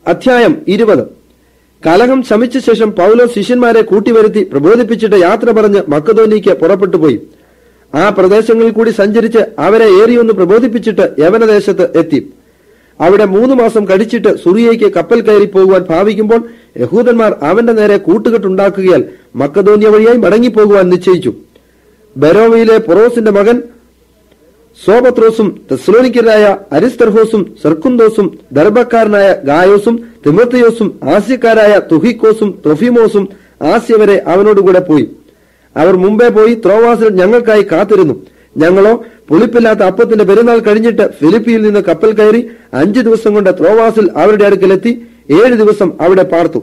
അധ്യായം ഇരുപത് കലഹം ശമിച്ച ശേഷം പൗലോസ് ശിഷ്യന്മാരെ കൂട്ടിവരുത്തി പ്രബോധിപ്പിച്ചിട്ട് യാത്ര പറഞ്ഞ് മക്കതോനിക്ക് പുറപ്പെട്ടു പോയി ആ പ്രദേശങ്ങളിൽ കൂടി സഞ്ചരിച്ച് അവരെ ഏറിയൊന്ന് പ്രബോധിപ്പിച്ചിട്ട് യവനദേശത്ത് എത്തി അവിടെ മൂന്ന് മാസം കഴിച്ചിട്ട് സുറിയയ്ക്ക് കപ്പൽ കയറി പോകുവാൻ ഭാവിക്കുമ്പോൾ യഹൂദന്മാർ അവന്റെ നേരെ കൂട്ടുകെട്ടുണ്ടാക്കുകയാൽ മക്കതോന്യ വഴിയായി മടങ്ങിപ്പോകുവാൻ നിശ്ചയിച്ചു ബെരോവയിലെ പൊറോസിന്റെ മകൻ സോപത്രോസും തെസ്ലോനിക്കരായ അരിസ്തർഹോസും സെർക്കുന്തോസും ദർബക്കാരനായ ഗായോസും തിമോത്തിയോസും ആസ്യക്കാരായ തുഹിക്കോസും തൊഫിമോസും ആസ്യ വരെ അവനോടുകൂടെ പോയി അവർ മുമ്പേ പോയി ത്രോവാസിൽ ഞങ്ങൾക്കായി കാത്തിരുന്നു ഞങ്ങളോ പുളിപ്പില്ലാത്ത അപ്പത്തിന്റെ പെരുന്നാൾ കഴിഞ്ഞിട്ട് ഫിലിപ്പിയിൽ നിന്ന് കപ്പൽ കയറി അഞ്ചു ദിവസം കൊണ്ട് ത്രോവാസിൽ അവരുടെ അടുക്കലെത്തി ഏഴ് ദിവസം അവിടെ പാർത്തു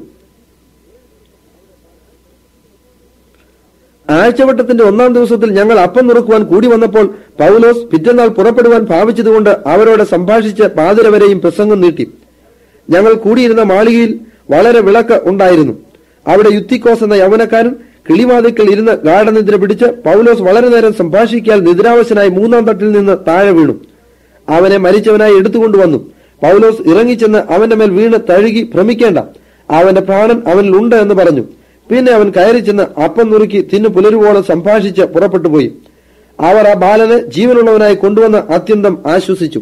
ആഴ്ചവട്ടത്തിന്റെ ഒന്നാം ദിവസത്തിൽ ഞങ്ങൾ അപ്പം നുറുക്കുവാൻ കൂടി വന്നപ്പോൾ പൗലോസ് പിറ്റന്നാൾ പുറപ്പെടുവാൻ ഭാവിച്ചതുകൊണ്ട് അവരോട് സംഭാഷിച്ച് പാതിര വരെയും പ്രസംഗം നീട്ടി ഞങ്ങൾ കൂടിയിരുന്ന മാളികയിൽ വളരെ വിളക്ക് ഉണ്ടായിരുന്നു അവിടെ യുത്തിക്കോസ് എന്ന യവനക്കാരൻ കിളിവാതിക്കൽ ഇരുന്ന് ഗാഠനിദ്ര പിടിച്ച് പൗലോസ് വളരെ നേരം സംഭാഷിക്കാൻ നിദ്രാവശനായി മൂന്നാം തട്ടിൽ നിന്ന് താഴെ വീണു അവനെ മരിച്ചവനായി എടുത്തുകൊണ്ടുവന്നു പൗലോസ് ഇറങ്ങിച്ചെന്ന് അവന്റെ മേൽ വീണ് തഴുകി ഭ്രമിക്കേണ്ട അവന്റെ പ്രാണൻ അവനിൽ ഉണ്ട് എന്ന് പറഞ്ഞു പിന്നെ അവൻ കയറി ചെന്ന് അപ്പം നുറുക്കി തിന്നു പുലരുവോളം സംഭാഷിച്ച് പുറപ്പെട്ടുപോയി അവർ ആ ബാലനെ ജീവനുള്ളവനായി കൊണ്ടുവന്ന് അത്യന്തം ആശ്വസിച്ചു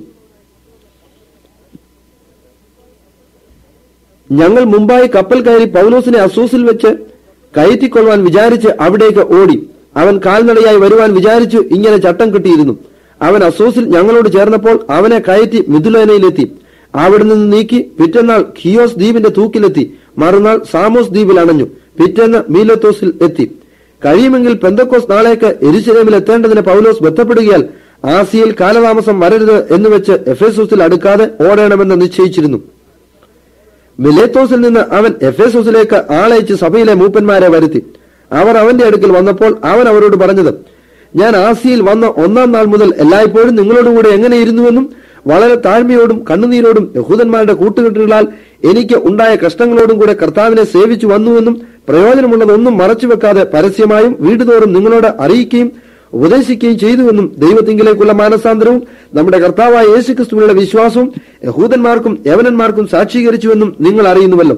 ഞങ്ങൾ മുമ്പായി കപ്പൽ കയറി പൗലോസിനെ അസൂസിൽ വെച്ച് കയറ്റിക്കൊള്ളുവാൻ വിചാരിച്ച് അവിടേക്ക് ഓടി അവൻ കാൽനടയായി വരുവാൻ വിചാരിച്ചു ഇങ്ങനെ ചട്ടം കിട്ടിയിരുന്നു അവൻ അസൂസിൽ ഞങ്ങളോട് ചേർന്നപ്പോൾ അവനെ കയറ്റി മിഥുലേനയിലെത്തി അവിടെ നിന്ന് നീക്കി പിറ്റന്നാൾ ഖിയോസ് ദ്വീപിന്റെ തൂക്കിലെത്തി മറുനാൾ സാമോസ് ദ്വീപിൽ അണഞ്ഞു പിറ്റേന്ന് മീലത്തോസിൽ എത്തി കഴിയുമെങ്കിൽ പെന്തക്കോസ് നാളേക്ക് എരിശിലേമിൽ എത്തേണ്ടതിന് പൗലോസ് ബന്ധപ്പെടുകയാൽ ആസിയയിൽ കാലതാമസം വരരുത് എന്ന് വെച്ച് എഫേസോസിൽ അടുക്കാതെ ഓടണമെന്ന് നിശ്ചയിച്ചിരുന്നു മിലേത്തോസിൽ നിന്ന് അവൻ എഫേസോസിലേക്ക് ആളയച്ച് സഭയിലെ മൂപ്പന്മാരെ വരുത്തി അവർ അവന്റെ അടുക്കൽ വന്നപ്പോൾ അവൻ അവരോട് പറഞ്ഞത് ഞാൻ ആസിയിൽ വന്ന ഒന്നാം നാൾ മുതൽ എല്ലായ്പ്പോഴും നിങ്ങളോടുകൂടെ എങ്ങനെ ഇരുന്നുവെന്നും വളരെ താഴ്മയോടും കണ്ണുനീരോടും യഹൂദന്മാരുടെ കൂട്ടുകെട്ടുകളാൽ എനിക്ക് ഉണ്ടായ കഷ്ടങ്ങളോടും കൂടെ കർത്താവിനെ സേവിച്ചു വന്നുവെന്നും പ്രയോജനമുള്ളതൊന്നും മറച്ചുവെക്കാതെ പരസ്യമായും വീടുതോറും നിങ്ങളോട് അറിയിക്കുകയും ഉപദേശിക്കുകയും ചെയ്തുവെന്നും ദൈവത്തിങ്കിലേക്കുള്ള മാനസാന്തരവും നമ്മുടെ കർത്താവായ യേശുക്രിസ്തുവിനുള്ള വിശ്വാസവും യഹൂദന്മാർക്കും യവനന്മാർക്കും സാക്ഷീകരിച്ചുവെന്നും നിങ്ങൾ അറിയുന്നുവല്ലോ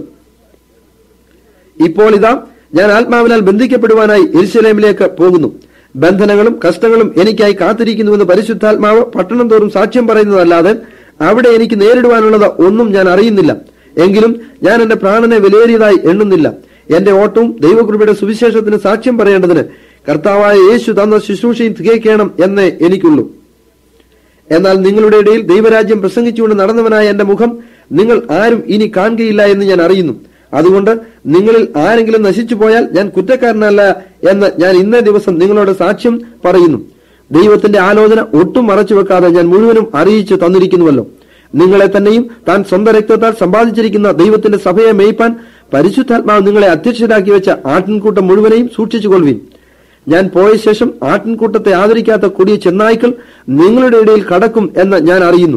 ഇപ്പോൾ ഇതാ ഞാൻ ആത്മാവിനാൽ ബന്ധിക്കപ്പെടുവാനായി എരിശലേമിലേക്ക് പോകുന്നു ബന്ധനങ്ങളും കഷ്ടങ്ങളും എനിക്കായി കാത്തിരിക്കുന്നുവെന്ന് പരിശുദ്ധാത്മാവ് പട്ടണം തോറും സാക്ഷ്യം പറയുന്നതല്ലാതെ അവിടെ എനിക്ക് നേരിടുവാനുള്ളത് ഒന്നും ഞാൻ അറിയുന്നില്ല എങ്കിലും ഞാൻ എന്റെ പ്രാണനെ വിലയേറിയതായി എണ്ണുന്നില്ല എന്റെ ഓട്ടവും ദൈവകൃപയുടെ സുവിശേഷത്തിന് സാക്ഷ്യം പറയേണ്ടതിന് കർത്താവായ യേശു തന്ന ശുശ്രൂഷയും തികയ്ക്കണം എന്നേ എനിക്കുള്ളൂ എന്നാൽ നിങ്ങളുടെ ഇടയിൽ ദൈവരാജ്യം പ്രസംഗിച്ചുകൊണ്ട് നടന്നവനായ എന്റെ മുഖം നിങ്ങൾ ആരും ഇനി കാണുകയില്ല എന്ന് ഞാൻ അറിയുന്നു അതുകൊണ്ട് നിങ്ങളിൽ ആരെങ്കിലും നശിച്ചു പോയാൽ ഞാൻ കുറ്റക്കാരനല്ല എന്ന് ഞാൻ ഇന്നേ ദിവസം നിങ്ങളോട് സാക്ഷ്യം പറയുന്നു ദൈവത്തിന്റെ ആലോചന ഒട്ടും മറച്ചു വെക്കാതെ ഞാൻ മുഴുവനും അറിയിച്ചു തന്നിരിക്കുന്നുവല്ലോ നിങ്ങളെ തന്നെയും താൻ സ്വന്തം രക്തത്താൽ സമ്പാദിച്ചിരിക്കുന്ന ദൈവത്തിന്റെ സഭയെ മേയ്പാൻ പരിശുദ്ധാത്മാവ് നിങ്ങളെ അധ്യക്ഷരാക്കി വെച്ച ആട്ടിൻകൂട്ടം മുഴുവനെയും സൂക്ഷിച്ചുകൊള്ളുവിൻ ഞാൻ പോയ ശേഷം ആട്ടിൻകൂട്ടത്തെ ആദരിക്കാത്ത കൊടിയ ചെന്നായ്ക്കൾ നിങ്ങളുടെ ഇടയിൽ കടക്കും എന്ന് ഞാൻ അറിയുന്നു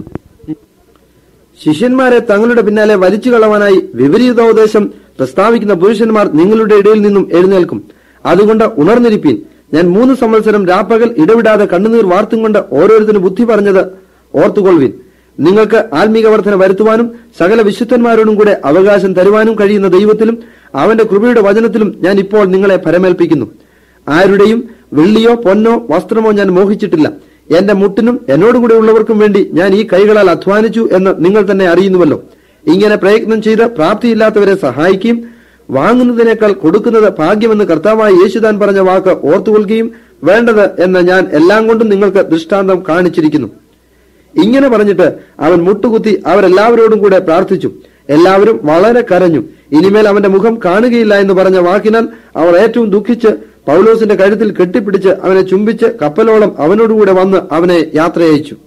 ശിഷ്യന്മാരെ തങ്ങളുടെ പിന്നാലെ വലിച്ചു കളവാനായി വിപരീതോപദേശം പ്രസ്താവിക്കുന്ന പുരുഷന്മാർ നിങ്ങളുടെ ഇടയിൽ നിന്നും എഴുന്നേൽക്കും അതുകൊണ്ട് ഉണർന്നിരിപ്പീൻ ഞാൻ മൂന്ന് സംവത്സരം രാപ്പകൽ ഇടവിടാതെ കണ്ണുനീർ വാർത്തും കൊണ്ട് ഓരോരുത്തരും ബുദ്ധി പറഞ്ഞത് ഓർത്തുകൊള്ളുവിൻ നിങ്ങൾക്ക് ആത്മീക വർധന വരുത്തുവാനും സകല വിശുദ്ധന്മാരോടും കൂടെ അവകാശം തരുവാനും കഴിയുന്ന ദൈവത്തിലും അവന്റെ കൃപയുടെ വചനത്തിലും ഞാൻ ഇപ്പോൾ നിങ്ങളെ പരമേൽപ്പിക്കുന്നു ആരുടെയും വെള്ളിയോ പൊന്നോ വസ്ത്രമോ ഞാൻ മോഹിച്ചിട്ടില്ല എന്റെ മുട്ടിനും എന്നോടുകൂടെ ഉള്ളവർക്കും വേണ്ടി ഞാൻ ഈ കൈകളാൽ അധ്വാനിച്ചു എന്ന് നിങ്ങൾ തന്നെ അറിയുന്നുവല്ലോ ഇങ്ങനെ പ്രയത്നം ചെയ്ത് പ്രാപ്തിയില്ലാത്തവരെ സഹായിക്കുകയും വാങ്ങുന്നതിനേക്കാൾ കൊടുക്കുന്നത് ഭാഗ്യമെന്ന് കർത്താവായ യേശുദാൻ പറഞ്ഞ വാക്ക് ഓർത്തുകൊള്ളുകയും വേണ്ടത് എന്ന് ഞാൻ എല്ലാം കൊണ്ടും നിങ്ങൾക്ക് ദൃഷ്ടാന്തം കാണിച്ചിരിക്കുന്നു ഇങ്ങനെ പറഞ്ഞിട്ട് അവൻ മുട്ടുകുത്തി അവരെല്ലാവരോടും കൂടെ പ്രാർത്ഥിച്ചു എല്ലാവരും വളരെ കരഞ്ഞു ഇനിമേൽ അവന്റെ മുഖം കാണുകയില്ല എന്ന് പറഞ്ഞ വാക്കിനാൽ അവർ ഏറ്റവും ദുഃഖിച്ച് പൗലോസിന്റെ കഴുത്തിൽ കെട്ടിപ്പിടിച്ച് അവനെ ചുംബിച്ച് കപ്പലോളം അവനോടുകൂടെ വന്ന് അവനെ യാത്രയച്ചു